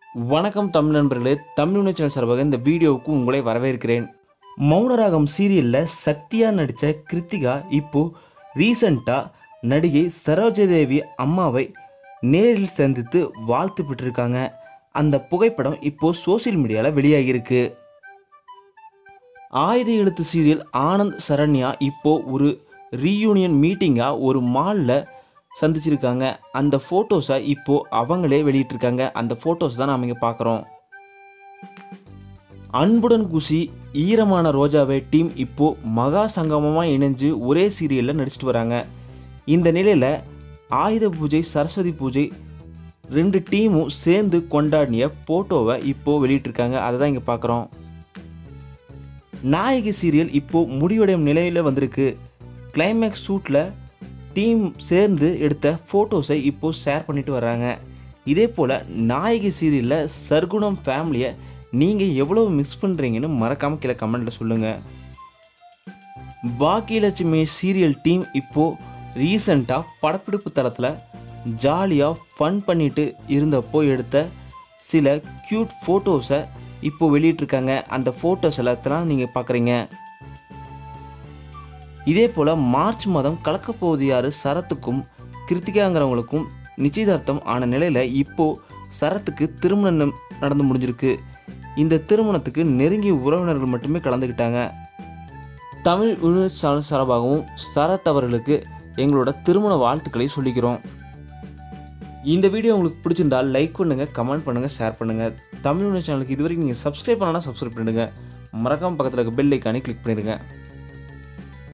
வணக்கம் தமிழ் நண்பர்களே தமிழ் உணவு சேனல் சார்பாக இந்த வீடியோவுக்கு உங்களை வரவேற்கிறேன் மௌனராகம் சீரியலில் சக்தியாக நடித்த கிருத்திகா இப்போ ரீசண்டாக நடிகை சரோஜதேவி அம்மாவை நேரில் சந்தித்து வாழ்த்து பெற்றிருக்காங்க அந்த புகைப்படம் இப்போ சோஷியல் மீடியாவில் வெளியாகியிருக்கு ஆயுத எழுத்து சீரியல் ஆனந்த் சரண்யா இப்போ ஒரு ரீயூனியன் மீட்டிங்காக ஒரு மாலில் சந்திச்சிருக்காங்க அந்த ஃபோட்டோஸை இப்போ அவங்களே வெளியிட்டிருக்காங்க அந்த ஃபோட்டோஸ் தான் நாம் இங்கே பார்க்குறோம் அன்புடன் குஷி ஈரமான ரோஜாவை டீம் இப்போ மகா சங்கமமாக இணைஞ்சு ஒரே சீரியலில் நடிச்சிட்டு வராங்க இந்த நிலையில் ஆயுத பூஜை சரஸ்வதி பூஜை ரெண்டு டீமும் சேர்ந்து கொண்டாடிய ஃபோட்டோவை இப்போ வெளியிட்டிருக்காங்க அதை தான் இங்கே பார்க்குறோம் நாயகி சீரியல் இப்போ முடிவடையும் நிலையில் வந்திருக்கு கிளைமேக்ஸ் ஷூட்டில் டீம் சேர்ந்து எடுத்த ஃபோட்டோஸை இப்போ ஷேர் பண்ணிட்டு வர்றாங்க இதே போல் நாயகி சீரியலில் சர்க்குணம் ஃபேமிலியை நீங்கள் எவ்வளோ மிஸ் பண்ணுறீங்கன்னு மறக்காமல் கீழே கமெண்ட்டில் சொல்லுங்கள் பாக்கியலட்சுமி சீரியல் டீம் இப்போது ரீசண்டாக படப்பிடிப்பு தளத்தில் ஜாலியாக ஃபன் பண்ணிட்டு இருந்தப்போ எடுத்த சில க்யூட் ஃபோட்டோஸை இப்போ வெளியிட்டிருக்காங்க அந்த ஃபோட்டோஸ் எல்லாத்தெல்லாம் நீங்கள் பார்க்குறீங்க இதே போல் மார்ச் மாதம் கலக்கப்போவது யார் சரத்துக்கும் கிருத்திகாங்கிறவங்களுக்கும் நிச்சயதார்த்தம் ஆன நிலையில் இப்போது சரத்துக்கு திருமணம் நடந்து முடிஞ்சிருக்கு இந்த திருமணத்துக்கு நெருங்கிய உறவினர்கள் மட்டுமே கலந்துக்கிட்டாங்க தமிழ் உணவு சேனல் சார்பாகவும் சரத் அவர்களுக்கு எங்களோட திருமண வாழ்த்துக்களை சொல்லிக்கிறோம் இந்த வீடியோ உங்களுக்கு பிடிச்சிருந்தால் லைக் பண்ணுங்கள் கமெண்ட் பண்ணுங்கள் ஷேர் பண்ணுங்கள் தமிழ் உணவு சேனலுக்கு இதுவரைக்கும் நீங்கள் சப்ஸ்கிரைப் பண்ணலாம் சப்ஸ்கிரைப் பண்ணுங்கள் மறக்காம பக்கத்தில் இருக்க பெல் ஐக்கானே கிளிக் பண்ணிடுங்க